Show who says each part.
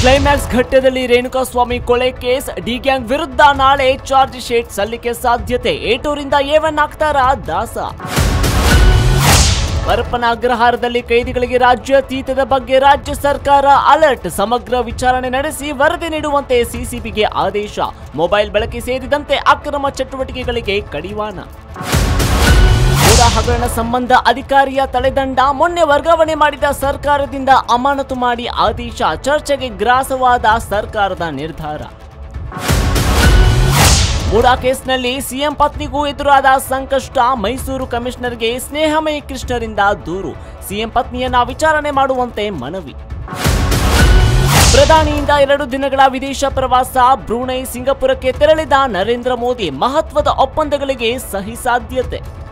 Speaker 1: climax ಘಟ್ಟದಲ್ಲಿ ರೇಣುಕಾಸ್ವಾಮಿ ಕೊಲೆ case D gang ವಿರುದ್ಧ ನಾಳೆ ಚಾರ್ಜ್ ಶೀಟ್ ಸಲ್ಲಿಕೆ ಸಾಧ್ಯತೆ ಏಟೂರಿಂದ ಏವನ್ ಆಗ್ತಾರಾ ದಾಸ ಪರಪ್ಪನ ಅಗ್ರಹಾರದಲ್ಲಿ ಕೈದಿಗಳಿಗೆ ರಾಜ್ಯಾತೀತದ ಬಗ್ಗೆ ರಾಜ್ಯ ಸರ್ಕಾರ ಅಲರ್ಟ್ ಸಮಗ್ರ ವಿಚಾರಣೆ ನಡೆಸಿ ವರದಿ ನೀಡುವಂತೆ ಸಿಸಿಬಿಗೆ ಆದೇಶ ಮೊಬೈಲ್ ಬಳಕೆ ಸೇರಿದಂತೆ ಅಕ್ರಮ ಚಟುವಟಿಕೆಗಳಿಗೆ ಕಡಿವಾಣ ಕೂಡ ಹಗರಣ ಸಂಬಂಧ ಅಧಿಕಾರಿಯ ತಲೆದಂಡ ಮೊನ್ನೆ ವರ್ಗಾವಣೆ ಮಾಡಿದ ಸರ್ಕಾರದಿಂದ ಅಮಾನತು ಮಾಡಿ ಆದೇಶ ಚರ್ಚೆಗೆ ಗ್ರಾಸವಾದ ಸರ್ಕಾರದ ನಿರ್ಧಾರ ಮೂಡಾ ಕೇಸ್ನಲ್ಲಿ ಸಿಎಂ ಪತ್ನಿಗೂ ಎದುರಾದ ಸಂಕಷ್ಟ ಮೈಸೂರು ಕಮಿಷನರ್ಗೆ ಸ್ನೇಹಮಯಿ ಕೃಷ್ಣರಿಂದ ದೂರು ಸಿಎಂ ಪತ್ನಿಯನ್ನ ವಿಚಾರಣೆ ಮಾಡುವಂತೆ ಮನವಿ ಪ್ರಧಾನಿಯಿಂದ ಎರಡು ದಿನಗಳ ವಿದೇಶ ಪ್ರವಾಸ ಬ್ರೂನೈ ಸಿಂಗಪುರಕ್ಕೆ ತೆರಳಿದ ನರೇಂದ್ರ ಮೋದಿ ಮಹತ್ವದ ಒಪ್ಪಂದಗಳಿಗೆ ಸಹಿ ಸಾಧ್ಯತೆ